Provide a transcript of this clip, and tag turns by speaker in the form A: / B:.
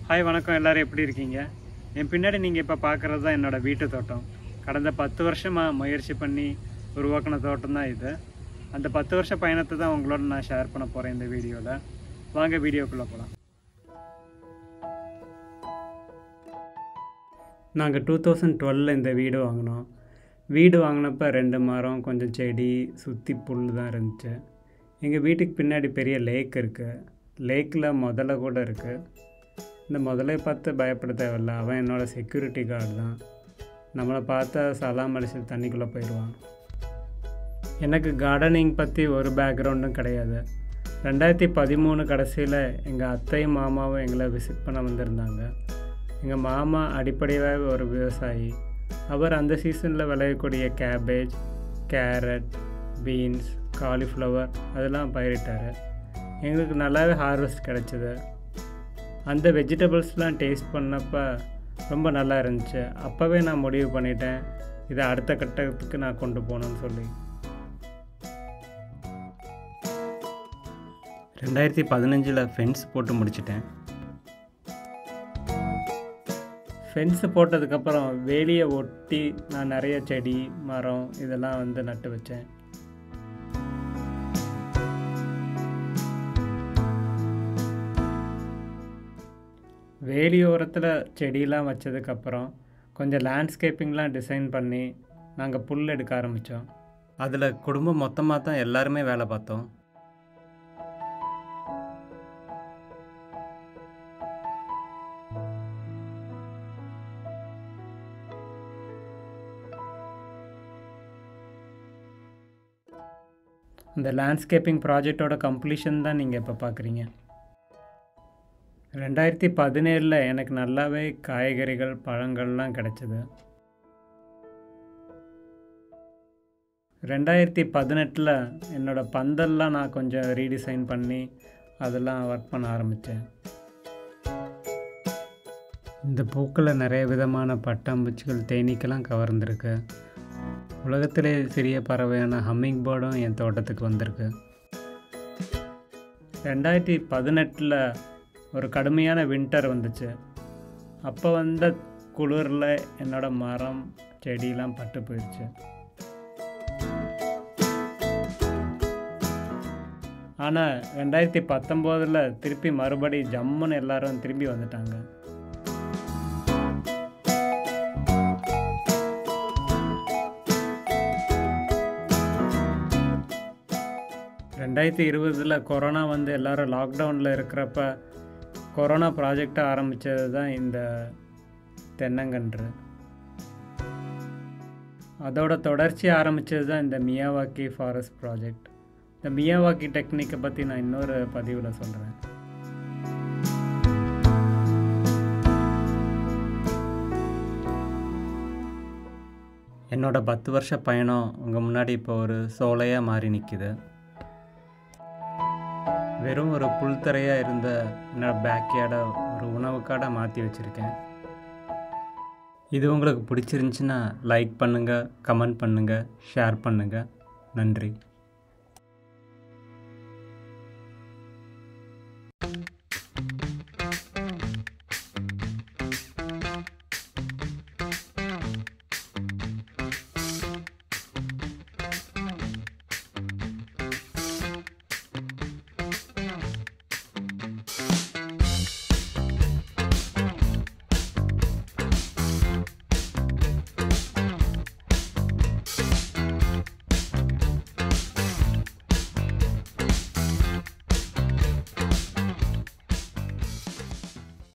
A: hi வணக்கம் எல்லாரும் எப்படி இருக்கீங்க என் பின்னாடி நீங்கள் இப்போ பார்க்குறது தான் என்னோடய வீட்டு தோட்டம் கடந்த பத்து வருஷமாக முயற்சி பண்ணி உருவாக்கின தோட்டம் தான் இது அந்த பத்து வருஷ பயணத்தை தான் உங்களோட நான் ஷேர் பண்ண போகிறேன் இந்த வீடியோவில் வாங்க வீடியோக்குள்ளே போகலாம் நாங்கள் டூ தௌசண்ட் டுவெலில் இந்த வீடு வாங்கினோம் வீடு வாங்கினப்ப ரெண்டு மரம் கொஞ்சம் செடி சுற்றி புல் தான் இருந்துச்சு எங்கள் வீட்டுக்கு பின்னாடி பெரிய லேக் இருக்குது லேக்கில் முதல்ல கூட இருக்குது இந்த முதலை பார்த்து பயப்பட தேவையில்ல அவன் என்னோட செக்யூரிட்டி கார்டு தான் நம்மளை பார்த்தா சலாம் அடிச்சு தண்ணிக்குள்ளே போயிடுவான் எனக்கு கார்டனிங் பற்றி ஒரு பேக்ரவுண்டும் கிடையாது ரெண்டாயிரத்தி பதிமூணு கடைசியில் எங்கள் அத்தையும் மாமாவும் எங்களை விசிட் பண்ண வந்திருந்தாங்க எங்கள் மாமா அடிப்படையாகவே ஒரு விவசாயி அவர் அந்த சீசனில் விளையக்கூடிய கேபேஜ் கேரட் பீன்ஸ் காலிஃப்ளவர் அதெல்லாம் பயிரிட்டார் எங்களுக்கு நல்லாவே ஹார்வெஸ்ட் கிடச்சிது அந்த வெஜிடபிள்ஸ்லாம் டேஸ்ட் பண்ணப்போ ரொம்ப நல்லா இருந்துச்சு அப்போவே நான் முடிவு பண்ணிட்டேன் இதை அடுத்த கட்டத்துக்கு நான் கொண்டு போகணும்னு சொல்லி ரெண்டாயிரத்தி பதினஞ்சில் ஃபென்ஸ் போட்டு முடிச்சிட்டேன் ஃபென்ஸு போட்டதுக்கப்புறம் வேலியை ஒட்டி நான் நிறைய செடி மரம் இதெல்லாம் வந்து நட்டு வச்சேன் வேலியோரத்தில் செடியெலாம் வச்சதுக்கப்புறம் கொஞ்சம் லேண்ட்ஸ்கேப்பிங்லாம் டிசைன் பண்ணி நாங்கள் புல் எடுக்க ஆரம்பித்தோம் அதில் குடும்பம் மொத்தமாக தான் எல்லாருமே வேலை பார்த்தோம் இந்த லேண்ட்ஸ்கேப்பிங் ப்ராஜெக்டோட கம்ப்ளீஷன் தான் நீங்கள் இப்போ பார்க்குறீங்க ரெண்டாயிரத்தி பதினேழில் எனக்கு நல்லாவே காய்கறிகள் பழங்கள்லாம் கிடச்சிது ரெண்டாயிரத்தி பதினெட்டில் என்னோடய பந்தல்லாம் நான் கொஞ்சம் ரீடிசைன் பண்ணி அதெல்லாம் ஒர்க் பண்ண ஆரம்பித்தேன் இந்த பூக்களில் நிறைய விதமான பட்டாம்பூச்சிகள் தேனீக்கெல்லாம் கவர்ந்துருக்கு உலகத்திலே சிறிய பறவையான ஹம்மிங் பேர்டும் என் தோட்டத்துக்கு வந்திருக்கு ரெண்டாயிரத்தி பதினெட்டில் ஒரு கடுமையான வின்டர் வந்துச்சு அப்போ வந்த குளிரில் என்னோடய மரம் செடியெலாம் பட்டு போயிடுச்சு ஆனால் ரெண்டாயிரத்தி பத்தொம்போதில் திருப்பி மறுபடி ஜம்முன்னு எல்லாரும் திரும்பி வந்துட்டாங்க ரெண்டாயிரத்தி இருபதில் கொரோனா வந்து எல்லோரும் லாக்டவுனில் இருக்கிறப்ப கொரோனா ப்ராஜெக்டை ஆரம்பித்தது தான் இந்த தென்னங்கன்று அதோட தொடர்ச்சி ஆரம்பித்தது தான் இந்த மியாவாக்கி ஃபாரஸ்ட் ப்ராஜெக்ட் இந்த மியாவாக்கி டெக்னிக்கை பற்றி நான் இன்னொரு பதிவில் சொல்கிறேன் என்னோடய பத்து வருஷ பயணம் உங்கள் முன்னாடி இப்போ ஒரு சோலையாக மாறி நிற்கிது வெறும் ஒரு புல்தரையாக இருந்த என்னோட பேக்யார்டை ஒரு உணவுக்காட மாற்றி வச்சுருக்கேன் இது உங்களுக்கு பிடிச்சிருந்துச்சின்னா லைக் பண்ணுங்கள் கமெண்ட் பண்ணுங்கள் ஷேர் பண்ணுங்கள் நன்றி